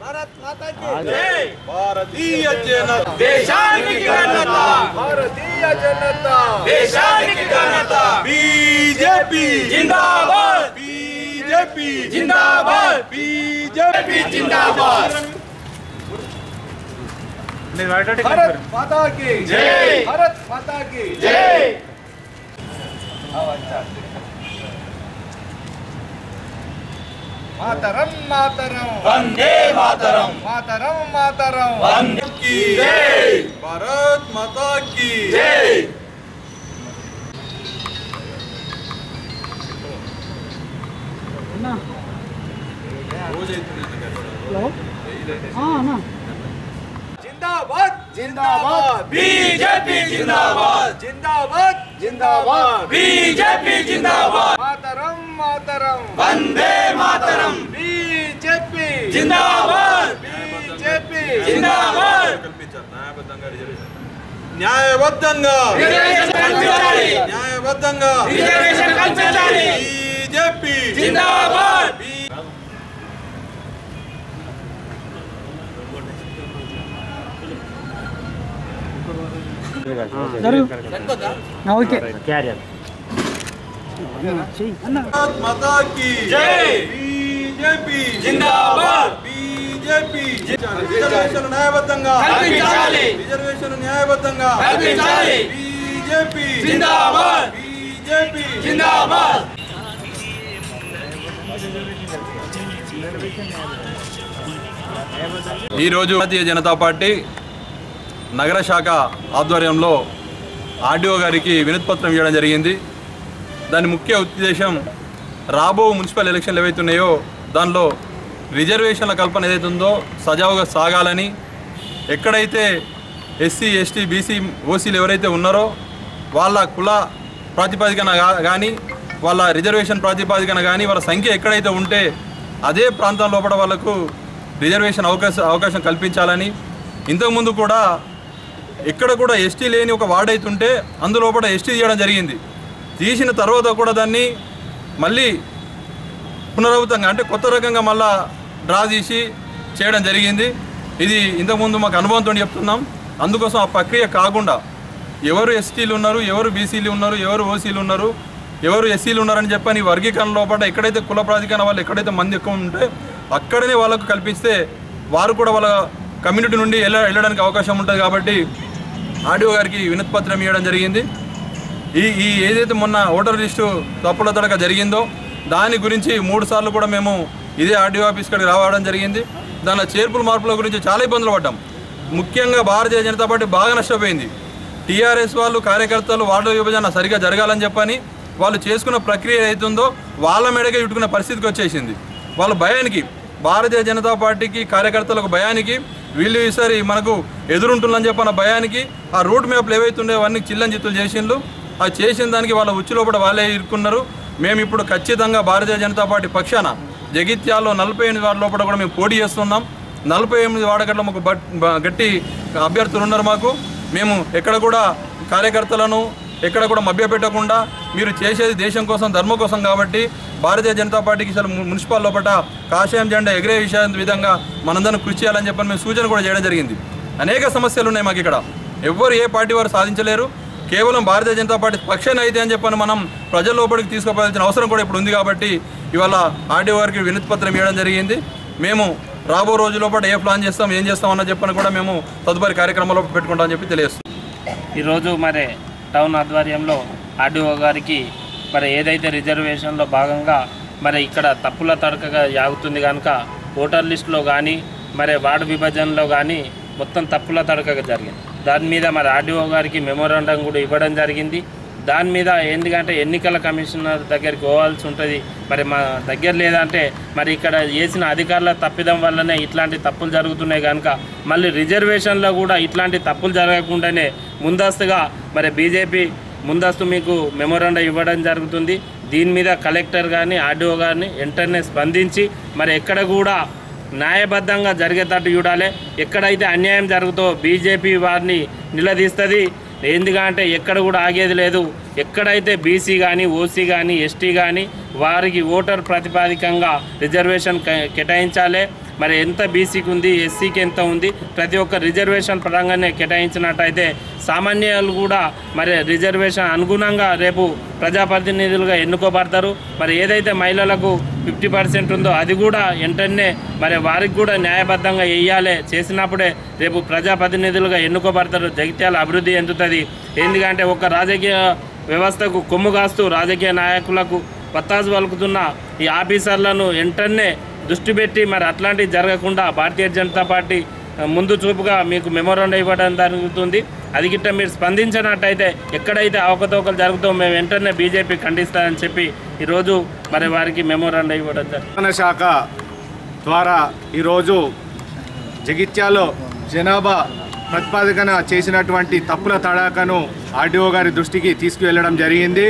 భారతీయ జనత దేశానికి ఘనత భారతీయ జనత దేశానికి ఘనత బీజేపీ జిందాబాద్ బీజేపీ జిందాబాద్ బీజేపీ జిందాబాద్ భారత్ మాతా की జై భారత్ మాతా की జై మాతరం మాతరం వందే మాతరం మాతరం మాతరం వందే की జై భారత్ మాతా की జై జిందాబాద్ జిందాబాద్ బీజేపీ జిందాబాద్ జిందాబాద్ జిందాబాద్ బీజేపీ జిందాబాద్ మాతరం మాతరం వందే మాతరం బీజేపీ జిందాబాద్ బీజేపీ జిందాబాద్ న్యాయబద్ధంగా రిజర్వేషన్ కల్పించాలి న్యాయబద్ధంగా రిజర్వేషన్ కల్పించాలి బీజేపీ జిందాబాద్ ఓకే భారత్ మాతా की జై బీజేపీ జిందాబాద్ బీజేపీ రిజర్వేషన్ న్యాయబద్ధంగా కల్పించాలి రిజర్వేషన్ న్యాయబద్ధంగా కల్పించాలి బీజేపీ జిందాబాద్ బీజేపీ జిందాబాద్ ఈరోజు భారతీయ జనతా పార్టీ నగర శాఖ ఆధ్వర్యంలో ఆర్డీఓ గారికి వినతిపత్రం ఇవ్వడం జరిగింది దాని ముఖ్య ఉద్దేశం రాబో మున్సిపల్ ఎలక్షన్లు ఏవైతే ఉన్నాయో దానిలో రిజర్వేషన్ల కల్పన ఏదైతే ఉందో సజావుగా సాగాలని ఎక్కడైతే ఎస్సీ ఎస్టీ బీసీ ఓసీలు ఎవరైతే ఉన్నారో వాళ్ళ కుల ప్రాతిపదికన కానీ వాళ్ళ రిజర్వేషన్ ప్రాతిపదికన కానీ వాళ్ళ సంఖ్య ఎక్కడైతే ఉంటే అదే ప్రాంతం లోపల వాళ్ళకు రిజర్వేషన్ అవకాశం అవకాశం కల్పించాలని ఇంతకుముందు కూడా ఎక్కడ కూడా ఎస్టీ లేని ఒక వార్డ్ అవుతుంటే అందులోపల ఎస్టీ తీయడం జరిగింది తీసిన తర్వాత కూడా దాన్ని మళ్ళీ పునరావృతంగా అంటే కొత్త రకంగా మళ్ళా డ్రా తీసి చేయడం జరిగింది ఇది ఇంతకుముందు మాకు అనుభవంతో చెప్తున్నాం అందుకోసం ఆ ప్రక్రియ కాకుండా ఎవరు ఎస్టీలు ఉన్నారు ఎవరు బీసీలు ఉన్నారు ఎవరు ఓసీలు ఉన్నారు ఎవరు ఎస్సీలు ఉన్నారని చెప్పని ఈ వర్గీకరణ లోపల ఎక్కడైతే కుల ప్రాధికరణ వాళ్ళు ఎక్కడైతే మంది ఎక్కువ ఉంటే అక్కడనే వాళ్ళకు కల్పిస్తే వారు కూడా వాళ్ళ కమ్యూనిటీ నుండి వెళ్ళ వెళ్ళడానికి అవకాశం ఉంటుంది కాబట్టి ఆర్డీఓ గారికి వినతి పత్రం ఇవ్వడం జరిగింది ఈ ఈ ఏదైతే మొన్న ఓటర్ లిస్టు తప్పుల తడక జరిగిందో దాని గురించి మూడు సార్లు కూడా మేము ఇదే ఆర్డీఓ ఆఫీస్ కాడికి రావడం జరిగింది దానిలో చేర్పుల మార్పుల గురించి చాలా ఇబ్బందులు పడ్డాం ముఖ్యంగా భారతీయ జనతా పార్టీ బాగా నష్టపోయింది టీఆర్ఎస్ వాళ్ళు కార్యకర్తలు వార్డు విభజన సరిగా జరగాలని చెప్పని వాళ్ళు చేసుకున్న ప్రక్రియ ఏదైతుందో వాళ్ళ మెడగా ఇట్టుకునే పరిస్థితికి వచ్చేసింది వాళ్ళ భయానికి భారతీయ జనతా పార్టీకి కార్యకర్తలకు భయానికి వీళ్ళు ఈసారి మనకు ఎదురుంటుందని చెప్పిన భయానికి ఆ రూట్ మ్యాప్లు ఏవైతుండే అవన్నీ చిల్లని చిత్తులు చేసిండ్రు ఆ చేసిన దానికి వాళ్ళ ఉచ్చి లోపల వాళ్ళే ఇరుక్కున్నారు మేము ఇప్పుడు ఖచ్చితంగా భారతీయ జనతా పార్టీ పక్షాన జగిత్యాల్లో నలభై ఎనిమిది వార్డు లోపల కూడా మేము పోటీ చేస్తున్నాం నలభై ఎనిమిది వాడగట్ల మాకు బట్- బ- గట్టి అభ్యర్థులు ఉన్నారు మాకు మేము ఎక్కడ కూడా కార్యకర్తలను ఎక్కడ కూడా మభ్యపెట్టకుండా మీరు చేసేది దేశం కోసం ధర్మం కోసం కాబట్టి భారతీయ జనతా పార్టీకి అసలు ము- మున్సిపల్ లోపల కాషాయం జెండా ఎగిరే విషయం విధంగా మనందరం కృషి చేయాలని చెప్పని మేము సూచన కూడా చేయడం జరిగింది అనేక సమస్యలు ఉన్నాయి మాకు ఇక్కడ ఎవ్వరు ఏ పార్టీ వారు సాధించలేరు కేవలం భారతీయ జనతా పార్టీ పక్షాన అయితే అని చెప్పని మనం ప్రజల లోపలికి తీసుకుపోవాల్సిన అవసరం కూడా ఇప్పుడు ఉంది కాబట్టి ఇవాళ ఆర్డీఓ గారికి వినతి పత్రం ఇవ్వడం జరిగింది మేము రాబో రోజు లోపల ఏ ప్లాన్ చేస్తాం ఏం చేస్తాం అన్న చెప్పని కూడా మేము తదుపరి కార్యక్రమంలో పెట్టుకుంటామని చెప్పి తెలియజేస్తాం ఈరోజు మరి టౌన్ ఆధ్వర్యంలో ఆర్డీఓ గారికి మరి ఏదైతే రిజర్వేషన్లో భాగంగా మరి ఇక్కడ తప్పుల తడకగా యాగుతుంది కనుక ఓటర్ లిస్టులో కానీ మరి వార్డు విభజనలో కానీ మొత్తం తప్పుల తడకగా జరిగింది దాని మీద మరి ఆర్డీఓ గారికి మెమోరాండం కూడా ఇవ్వడం జరిగింది దాని మీద ఎందుకంటే ఎన్నికల కమిషనర్ దగ్గరికి పోవాల్సి ఉంటుంది మరి మా దగ్గర లేదంటే మరి ఇక్కడ చేసిన అధికారుల తప్పిదం వల్లనే ఇట్లాంటి తప్పులు జరుగుతున్నాయి కనుక మళ్ళీ రిజర్వేషన్లో కూడా ఇట్లాంటి తప్పులు జరగకుండానే ముందస్తుగా మరి బీజేపీ ముందస్తు మీకు మెమోరాండం ఇవ్వడం జరుగుతుంది దీని మీద కలెక్టర్ కానీ ఆర్డీఓ గారిని వెంటనే స్పందించి మరి ఎక్కడ కూడా న్యాయబద్ధంగా జరిగేటట్టు చూడాలి ఎక్కడైతే అన్యాయం జరుగుతో బీజేపీ వారిని నిలదీస్తుంది ఏందిగా అంటే ఎక్కడ కూడా ఆగేది లేదు ఎక్కడైతే బీసీ కానీ ఓసీ కానీ ఎస్టీ కానీ వారికి ఓటర్ ప్రాతిపాదికంగా రిజర్వేషన్ కే- కేటాయించాలి మరి ఎంత బీసీకి ఉంది ఎస్సీకి ఎంత ఉంది ప్రతి ఒక్క రిజర్వేషన్ పరంగానే కేటాయించినట్టయితే సామాన్యులు కూడా మరి రిజర్వేషన్ అనుగుణంగా రేపు ప్రజాప్రతినిధులుగా ఎన్నుకోబడతారు మరి ఏదైతే మహిళలకు ఫిఫ్టీ పర్సెంట్ ఉందో అది కూడా వెంటనే మరి వారికి కూడా న్యాయబద్ధంగా వేయాలి చేసినప్పుడే రేపు ప్రజాప్రతినిధులుగా ఎన్నుకోబడతారు జగిత్యాల అభివృద్ధి చెందుతుంది ఎందుకంటే ఒక రాజకీయ వ్యవస్థకు కొమ్ము కాస్తూ రాజకీయ నాయకులకు పత్తాసు పలుకుతున్న ఈ ఆఫీసర్లను వెంటనే దృష్టి పెట్టి మరి అట్లాంటివి జరగకుండా భారతీయ జనతా పార్టీ ఆ, ముందు చూపుగా మీకు మెమోరాండం ఇవ్వడం జరుగుతుంది అది గిట్ట మీరు స్పందించినట్టయితే ఎక్కడైతే అవకతవకలు జరుగుతాయో మేము వెంటనే బీజేపీ ఖండిస్తారని చెప్పి ఈరోజు మరి వారికి మెమోరాండం ఇవ్వడం జరిగింది రవాణా శాఖ ద్వారా ఈరోజు జగిత్యాలో జనాభా ప్రతిపాదకన చేసినటువంటి తప్పుల తడాకను ఆర్డీఓ గారి దృష్టికి తీసుకువెళ్ళడం జరిగింది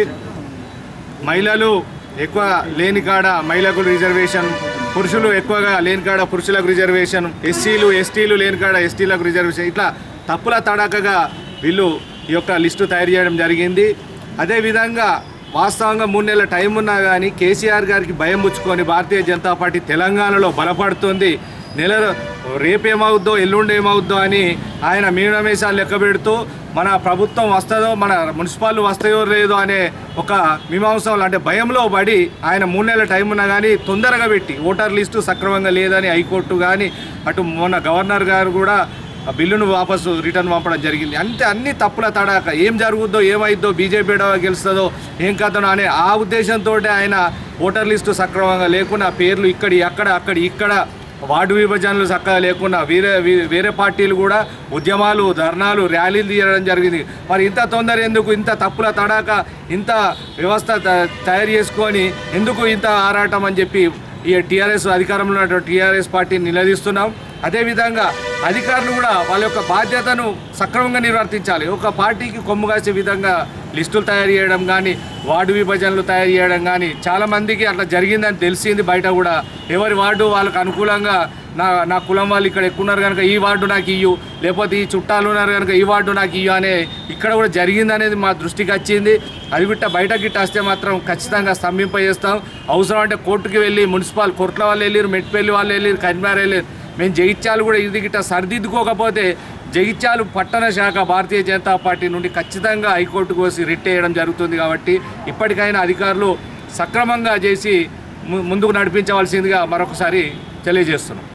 మహిళలు ఎక్కువ లేని కాడ మహిళలకు రిజర్వేషన్ పురుషులు ఎక్కువగా లేని కాడ పురుషులకు రిజర్వేషన్ ఎస్సీలు ఎస్టీలు లేని కాడ ఎస్టీలకు రిజర్వేషన్ ఇట్లా తప్పుల తడాకగా వీళ్ళు ఈ యొక్క లిస్టు తయారు చేయడం జరిగింది అదేవిధంగా వాస్తవంగా మూడు నెలల టైం ఉన్నా కానీ కేసీఆర్ గారికి భయం పుచ్చుకొని భారతీయ జనతా పార్టీ తెలంగాణలో బలపడుతుంది నెల రేపేమవుద్దో ఎల్లుండి ఏమవుద్దో అని ఆయన మీనమేషాలు లెక్క పెడుతూ మన ప్రభుత్వం వస్తుందో మన మున్సిపాల్ వస్తాయో లేదో అనే ఒక మీమాంసంలో అంటే భయంలో పడి ఆయన మూడు నెలల టైం ఉన్నా కానీ తొందరగా పెట్టి ఓటర్ లిస్టు సక్రమంగా లేదని హైకోర్టు కానీ అటు మొన్న గవర్నర్ గారు కూడా ఆ బిల్లును వాపసు రిటర్న్ పంపడం జరిగింది అంతే అన్ని తప్పుల తడాక ఏం జరుగుద్దో ఏమైద్దో బీజేపీ గెలుస్తుందో ఏం కథనో అనే ఆ ఉద్దేశంతో ఆయన ఓటర్ లిస్టు సక్రమంగా లేకుండా పేర్లు ఇక్కడి అక్కడ అక్కడి ఇక్కడ వార్డు విభజనలు చక్కగా లేకుండా వేరే వే- వేరే పార్టీలు కూడా ఉద్యమాలు ధర్నాలు ర్యాలీలు తీయడం జరిగింది మరి ఇంత తొందర ఎందుకు ఇంత తప్పుల తడాక ఇంత వ్యవస్థ త- తయారు చేసుకొని ఎందుకు ఇంత ఆరాటం అని చెప్పి ఈ టీఆర్ఎస్ అధికారంలో ఉన్నటువంటి టీఆర్ఎస్ పార్టీని నిలదీస్తున్నాం అదేవిధంగా అధికారులు కూడా వాళ్ళ యొక్క బాధ్యతను సక్రమంగా నిర్వర్తించాలి ఒక పార్టీకి కొమ్ము కాసే విధంగా లిస్టులు తయారు చేయడం కానీ వార్డు విభజనలు తయారు చేయడం కానీ చాలా మందికి అట్లా జరిగిందని తెలిసింది బయట కూడా ఎవరి వార్డు వాళ్ళకు అనుకూలంగా నా నా కులం వాళ్ళు ఇక్కడ ఎక్కువ ఉన్నారు కనుక ఈ వార్డు నాకు ఇయ్యు లేకపోతే ఈ చుట్టాలు ఉన్నారు కనుక ఈ వార్డు నాకు ఇయ్యు అనే ఇక్కడ కూడా జరిగింది అనేది మా దృష్టికి వచ్చింది అది గిట్ట బయట గిట్ట వస్తే మాత్రం ఖచ్చితంగా స్తంభింపజేస్తాం అవసరం అంటే కోర్టుకి వెళ్ళి మున్సిపల్ కోర్టుల వాళ్ళు వెళ్ళారు మెట్పల్లి వాళ్ళు వెళ్ళారు కరీంనగర్ వెళ్ళారు మేము జగిత్యాలు కూడా ఇది గిట్ట సరిదిద్దుకోకపోతే జగిత్యాలు పట్టణ శాఖ భారతీయ జనతా పార్టీ నుండి ఖచ్చితంగా హైకోర్టుకు వచ్చి రిట్ వేయడం జరుగుతుంది కాబట్టి ఇప్పటికైనా అధికారులు సక్రమంగా చేసి ము- ముందుకు నడిపించవలసిందిగా మరొకసారి తెలియజేస్తున్నాం